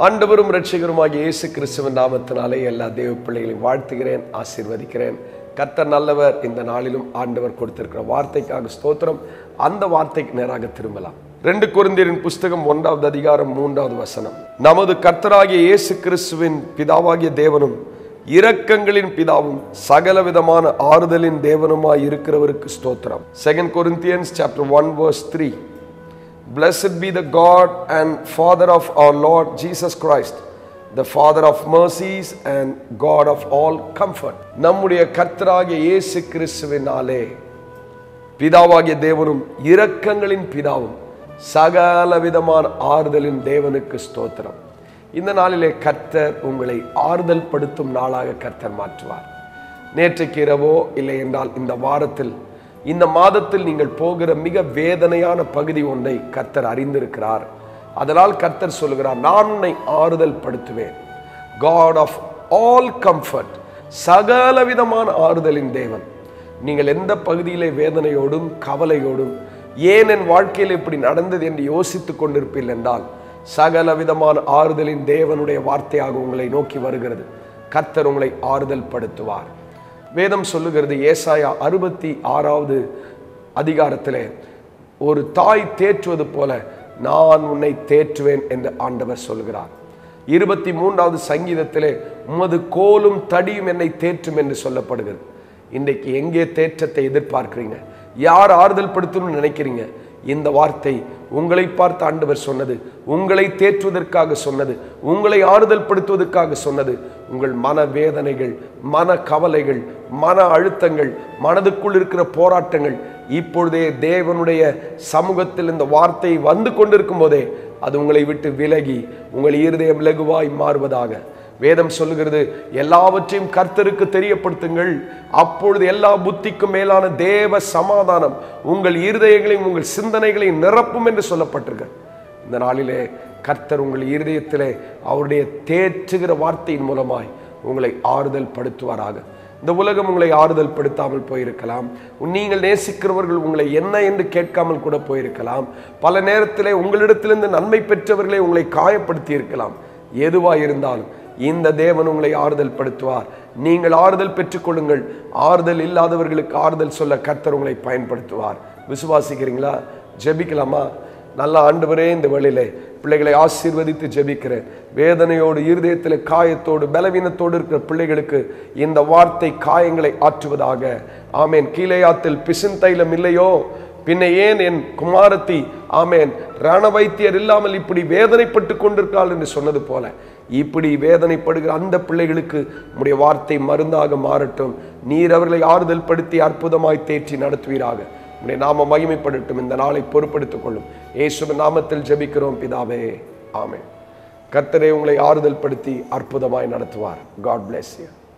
ஆண்டவரும் இரட்சகருமாகிய இயேசு கிறிஸ்துவின் நாமத்தினாலே எல்லா தேவ பிள்ளைகளையும் வாழ்த்துகிறேன் ஆசீர்வதிக்கிறேன் கர்த்தர் நல்லவர் இந்த நாளிலும் ஆண்டவர் கொடுத்திருக்கிற வார்த்தைக்காக ஸ்தோத்திரம் அந்த வார்த்தைக்கு நேராக திரும்பலாம் ரெண்டு குருந்தியரின் புஸ்தகம் ஒன்றாவது அதிகாரம் மூன்றாவது வசனம் நமது கர்த்தராகிய இயேசு கிறிஸ்துவின் பிதாவாகிய தேவனும் இரக்கங்களின் பிதாவும் சகலவிதமான ஆறுதலின் தேவனுமாய் இருக்கிறவருக்கு ஸ்தோத்திரம் second Corinthians chapter one verse three Blessed be the God and Father of our Lord Jesus Christ, the Father of mercies and God of all comfort. நம்முடைய கர்த்தராகிய இயேசு கிறிஸ்துவினாலே பிதாவாகிய தேவனும் இரக்கங்களின் பிதாவும் சகல விதமான ஆறுதலின் தேவனுக்கு ஸ்தோத்திரம் இந்த நாளிலே கர்த்தர் உங்களை ஆறுதல் படுத்தும் நாளாக கர்த்தர் மாற்றுவார் நேற்றைக்கு இரவோ இல்லை என்றால் இந்த வாரத்தில் இந்த மாதத்தில் நீங்கள் போகிற மிக வேதனையான பகுதி ஒன்றை கர்த்தர் அறிந்திருக்கிறார் அதனால் கர்த்தர் சொல்லுகிறார் நான் உன்னை ஆறுதல் படுத்துவேன் காட் ஆஃப் ஆல் கம்ஃபர்ட் சகல விதமான ஆறுதலின் தேவன் நீங்கள் எந்த பகுதியிலே வேதனையோடும் கவலையோடும் ஏன் என் வாழ்க்கையில் இப்படி நடந்தது என்று யோசித்துக் கொண்டிருப்பீர்கள் என்றால் சகல விதமான ஆறுதலின் தேவனுடைய வார்த்தையாக உங்களை நோக்கி வருகிறது கர்த்தர் உங்களை ஆறுதல் படுத்துவார் வேதம் சொல்லுகிறது ஏசாயா அறுபத்தி ஆறாவது அதிகாரத்திலே ஒரு தாய் தேற்றுவது போல நான் உன்னை தேற்றுவேன் என்று ஆண்டவர் சொல்கிறார் இருபத்தி மூன்றாவது சங்கீதத்திலே உமது கோலும் தடியும் என்னை தேற்றும் என்று சொல்லப்படுகிறது இன்றைக்கு எங்கே தேற்றத்தை எதிர்பார்க்கிறீங்க யார் ஆறுதல் படுத்தணும்னு நினைக்கிறீங்க இந்த வார்த்தை உங்களை பார்த்து ஆண்டவர் சொன்னது உங்களை தேற்றுவதற்காக சொன்னது உங்களை ஆறுதல் படுத்துவதற்காக சொன்னது உங்கள் மன வேதனைகள் மன கவலைகள் மன அழுத்தங்கள் மனதுக்குள் இருக்கிற போராட்டங்கள் இப்பொழுதே தேவனுடைய சமூகத்தில் இந்த வார்த்தை வந்து கொண்டிருக்கும் போதே அது உங்களை விட்டு விலகி உங்கள் இருதயம் லகுவாய் மாறுவதாக வேதம் சொல்லுகிறது எல்லாவற்றையும் கர்த்தருக்கு தெரியப்படுத்துங்கள் அப்பொழுது எல்லா புத்திக்கும் மேலான தேவ சமாதானம் உங்கள் இருதயங்களையும் உங்கள் சிந்தனைகளையும் நிரப்பும் என்று சொல்லப்பட்டிருக்கு இந்த நாளிலே கர்த்தர் உங்கள் இருதயத்திலே அவருடைய தேற்றுகிற வார்த்தையின் மூலமாய் உங்களை ஆறுதல் படுத்துவாராக இந்த உலகம் உங்களை ஆறுதல் படுத்தாமல் போயிருக்கலாம் நீங்கள் நேசிக்கிறவர்கள் உங்களை என்ன என்று கேட்காமல் கூட போயிருக்கலாம் பல நேரத்திலே உங்களிடத்திலிருந்து நன்மை பெற்றவர்களை உங்களை காயப்படுத்தி இருக்கலாம் எதுவாக இருந்தாலும் இந்த தேவன் உங்களை ஆறுதல் படுத்துவார் நீங்கள் ஆறுதல் பெற்றுக்கொள்ளுங்கள் ஆறுதல் இல்லாதவர்களுக்கு ஆறுதல் சொல்ல கர்த்தர் உங்களை பயன்படுத்துவார் விசுவாசிக்கிறீங்களா ஜெபிக்கலாமா நல்ல ஆண்டவரே இந்த வழியிலே பிள்ளைகளை ஆசீர்வதித்து ஜெபிக்கிறேன் வேதனையோடு இருதயத்தில் காயத்தோடு பலவீனத்தோடு இருக்கிற பிள்ளைகளுக்கு இந்த வார்த்தை காயங்களை ஆற்றுவதாக ஆமேன் கீழையாத்தில் பிசின்தைலம் இல்லையோ பின்ன ஏன் என் குமாரத்தி ஆமேன் ரண வைத்தியர் இல்லாமல் இப்படி வேதனைப்பட்டு கொண்டிருக்காள் என்று சொன்னது போல இப்படி வேதனைப்படுகிற அந்த பிள்ளைகளுக்கு உடைய வார்த்தை மருந்தாக மாறட்டும் நீர் அவர்களை ஆறுதல் படுத்தி அற்புதமாய் தேற்றி நடத்துவீராக உடைய நாம மகிமைப்படட்டும் இந்த நாளை பொறுப்படுத்திக் கொள்ளும் இயேசுவின் நாமத்தில் ஜெபிக்கிறோம் பிதாவே ஆமென் கர்த்தரே உங்களை ஆறுதல் படுத்தி அற்புதமாய் நடத்துவார் காட் bless you